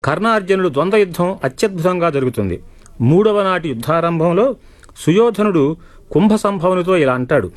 కర్ణార్జునుడు ద్వంద్వ యుద్ధం అత్యద్భుతంగా జరుగుతుంది మూడవ నాటి యుద్ధారంభంలో సుయోధనుడు కుంభ సంభవనితో ఇలా అంటాడు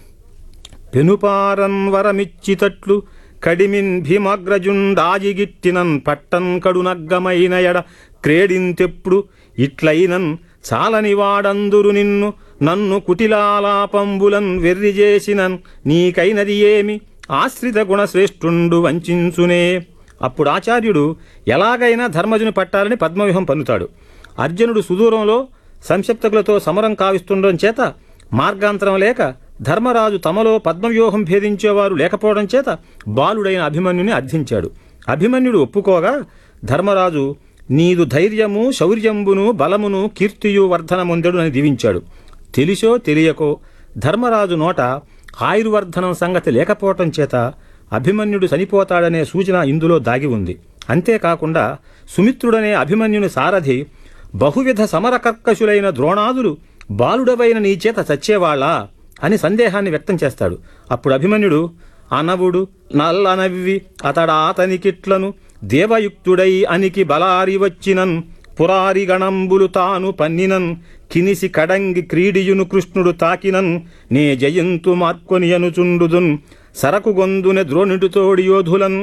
పెనుపారన్ వరమిచ్చితట్లు కడిమిన్ భీమాగ్రజుండాజిగిట్టినన్ పట్టన్ కడునగ్గమైన ఎడ క్రేడింతెప్పుడు ఇట్లయినన్ చాలని వాడందురు నిన్ను నన్ను కుటిలాలాపంబులన్ వెర్రి చేసినన్ నీకైనది ఏమి ఆశ్రిత గుణశ్రేష్ఠుండు వంచునే అప్పుడు ఆచార్యుడు ఎలాగైనా ధర్మజుని పట్టాలని పద్మవ్యూహం పన్నుతాడు అర్జునుడు సుదూరంలో సంక్షిప్తకులతో సమరం కావిస్తుండడం చేత మార్గాంతరం లేక ధర్మరాజు తమలో పద్మవ్యూహం భేదించేవారు లేకపోవడం చేత బాలుడైన అభిమన్యుని అర్థించాడు అభిమన్యుడు ఒప్పుకోగా ధర్మరాజు నీదు ధైర్యము శౌర్యంబును బలమును కీర్తియు వర్ధనముందెడు అని దీవించాడు తెలిసో తెలియకో ధర్మరాజు నోట ఆయుర్వర్ధనం సంగతి లేకపోవటం చేత అభిమన్యుడు చనిపోతాడనే సూచన ఇందులో దాగి ఉంది అంతేకాకుండా సుమిత్రుడనే అభిమన్యుని సారథి బహువిధ సమరకర్కశులైన ద్రోణాదులు బాలుడవైన నీ చేత చచ్చేవాళ్ళా అని సందేహాన్ని వ్యక్తం చేస్తాడు అప్పుడు అభిమన్యుడు అనవుడు నల్లనవ్వి అతడా అతనికిట్లను దేవయుక్తుడై అనికి బలారి వచ్చినన్ పురారి గణంబులు తాను పన్నినన్ కినిసి కడంగి క్రీడియును కృష్ణుడు తాకినన్ నే జయంతు మార్కొని అనుచుండుదున్ సరకు గొందునె ద్రోణుడితోడి యోధులన్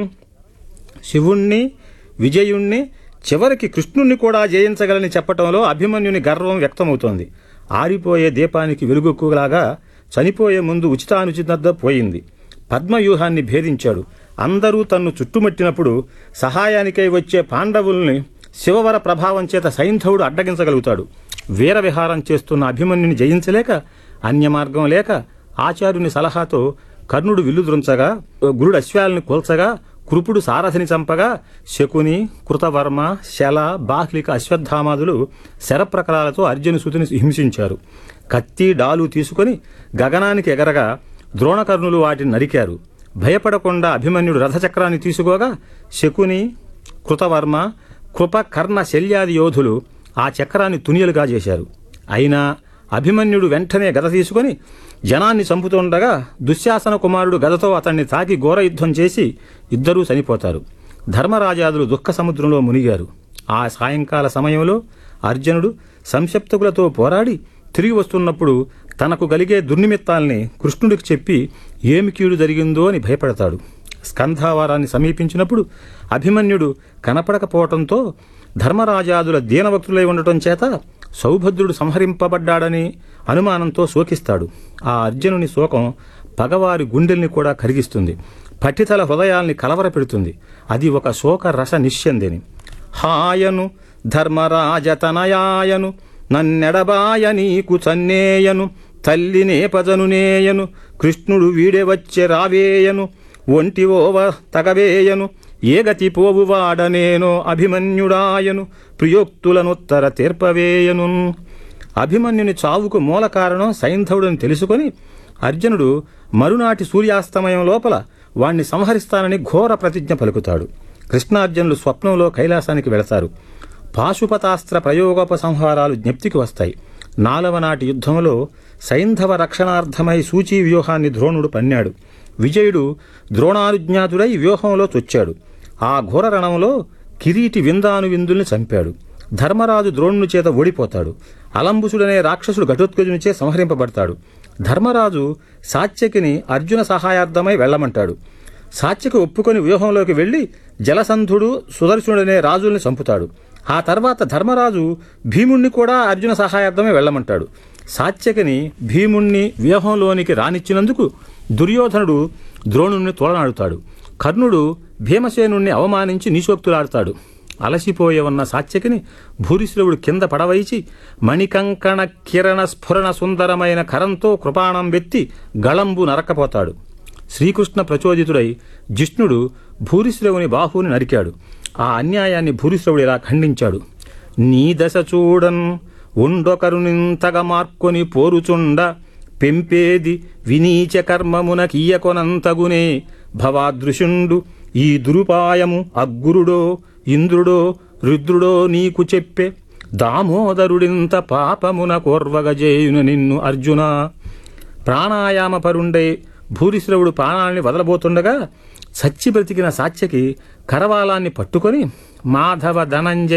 శివుణ్ణి విజయుణ్ణి చివరికి కృష్ణుణ్ణి కూడా జయించగలని చెప్పటంలో అభిమన్యుని గర్వం వ్యక్తమవుతోంది ఆరిపోయే దీపానికి వెలుగుకులాగా చనిపోయే ముందు ఉచితానుచిత పోయింది పద్మవ్యూహాన్ని భేదించాడు అందరూ తన్ను చుట్టుముట్టినప్పుడు సహాయానికై వచ్చే పాండవుల్ని శివవర ప్రభావం చేత సైంధవుడు అడ్డగించగలుగుతాడు వీర విహారం చేస్తున్న అభిమన్యుని జయించలేక అన్యమార్గం లేక ఆచార్యుని సలహాతో కర్ణుడు విల్లు దృంచగా గురుడు అశ్వాలను కోల్చగా కృపుడు సారథిని చంపగా శకుని కృతవర్మ శల బాహ్లిక అశ్వత్థామాదులు శరప్రకరాలతో అర్జుని సుతిని హింసించారు కత్తి డాలు తీసుకొని గగనానికి ఎగరగా ద్రోణకర్ణులు వాటిని నరికారు భయపడకుండా అభిమన్యుడు రథచక్రాన్ని తీసుకోగా శకుని కృతవర్మ కృప కర్ణ శల్యాది యోధులు ఆ చక్రాన్ని తునియలుగా చేశారు అయినా అభిమన్యుడు వెంటనే గద తీసుకొని జనాన్ని చంపుతుండగా దుశ్శాసన కుమారుడు గదతో అతన్ని తాకి ఘోర యుద్ధం చేసి ఇద్దరూ చనిపోతారు ధర్మరాజాదులు దుఃఖ సముద్రంలో మునిగారు ఆ సాయంకాల సమయంలో అర్జునుడు సంక్షిప్తకులతో పోరాడి తిరిగి వస్తున్నప్పుడు తనకు కలిగే దుర్నిమిత్తాల్ని కృష్ణుడికి చెప్పి ఏమి కీడు జరిగిందో అని భయపడతాడు స్కంధావారాన్ని సమీపించినప్పుడు అభిమన్యుడు కనపడకపోవటంతో ధర్మరాజాదుల దీనభక్తులై ఉండటం చేత సౌభద్రుడు సంహరింపబడ్డాడని అనుమానంతో శోకిస్తాడు ఆ అర్జునుని శోకం పగవారి గుండెల్ని కూడా కరిగిస్తుంది పట్టితల హృదయాల్ని కలవరపెడుతుంది అది ఒక శోక రస నిశ్యందిని హాయను ధర్మరాజతనయాయను నన్నెడబాయ నీకు చన్నేయను తల్లి నేపజను నేయను కృష్ణుడు వీడే వచ్చే రావేయను ఒంటి ఓవ తగవేయను ఏ గతి పోవువాడనేనో అభిమన్యుడాయను ప్రియోక్తులనుత్తర తీర్పవేయను అభిమన్యుని చావుకు మూల కారణం సైంధవుడని తెలుసుకొని అర్జునుడు మరునాటి సూర్యాస్తమయం లోపల వాణ్ణి సంహరిస్తానని ఘోర ప్రతిజ్ఞ పలుకుతాడు కృష్ణార్జునులు స్వప్నంలో కైలాసానికి వెళతారు పాశుపతాస్త్ర ప్రయోగోపసంహారాలు జ్ఞప్తికి వస్తాయి నాలవ నాటి యుద్ధంలో సైంధవ రక్షణార్థమై సూచీ వ్యూహాన్ని ద్రోణుడు పన్నాడు విజయుడు ద్రోణానుజ్ఞాతుడై వ్యూహంలో చొచ్చాడు ఆ ఘోర రణంలో కిరీటి విందాను విందుల్ని చంపాడు ధర్మరాజు ద్రోణుని చేత ఓడిపోతాడు అలంబుసుడనే రాక్షసుడు ఘటోత్కజునిచే సంహరింపబడతాడు ధర్మరాజు సాత్యకిని అర్జున సహాయార్థమై వెళ్ళమంటాడు సాత్యకి ఒప్పుకొని వ్యూహంలోకి వెళ్లి జలసంధుడు సుదర్శనుడనే రాజుల్ని చంపుతాడు ఆ తర్వాత ధర్మరాజు భీముణ్ణి కూడా అర్జున సహాయార్థమే వెళ్ళమంటాడు సాత్యకిని భీముణ్ణి వ్యూహంలోనికి రానిచ్చినందుకు దుర్యోధనుడు ద్రోణుణ్ణి తోలనాడుతాడు కర్ణుడు భీమసేనుణ్ణి అవమానించి నీశోక్తులాడుతాడు అలసిపోయి ఉన్న సాత్యకిని భూరిశ్రవుడు కింద పడవైచి మణికంకణ కిరణ స్ఫురణ సుందరమైన కరంతో కృపాణం వెత్తి గళంబు నరకపోతాడు శ్రీకృష్ణ ప్రచోదితుడై జిష్ణుడు భూరిశ్రవుని బాహుని నరికాడు ఆ అన్యాయాన్ని భూరిశ్రవుడు ఇలా ఖండించాడు నీ దశ చూడన్ ఉండొకరునింతగా మార్కొని పోరుచుండ పెంపేది వినీచ కర్మమున కీయకొనంతగునే భవాదృశుండు ఈ దురుపాయము అగ్గురుడో ఇంద్రుడో రుద్రుడో నీకు చెప్పే దామోదరుడింత పాపమున కోర్వగజేయున నిన్ను అర్జున ప్రాణాయామ పరుండే భూరిశ్రవుడు ప్రాణాలని వదలబోతుండగా చచ్చి బ్రతికిన సాత్యకి కరవాలాన్ని పట్టుకొని మాధవ ధనంజయ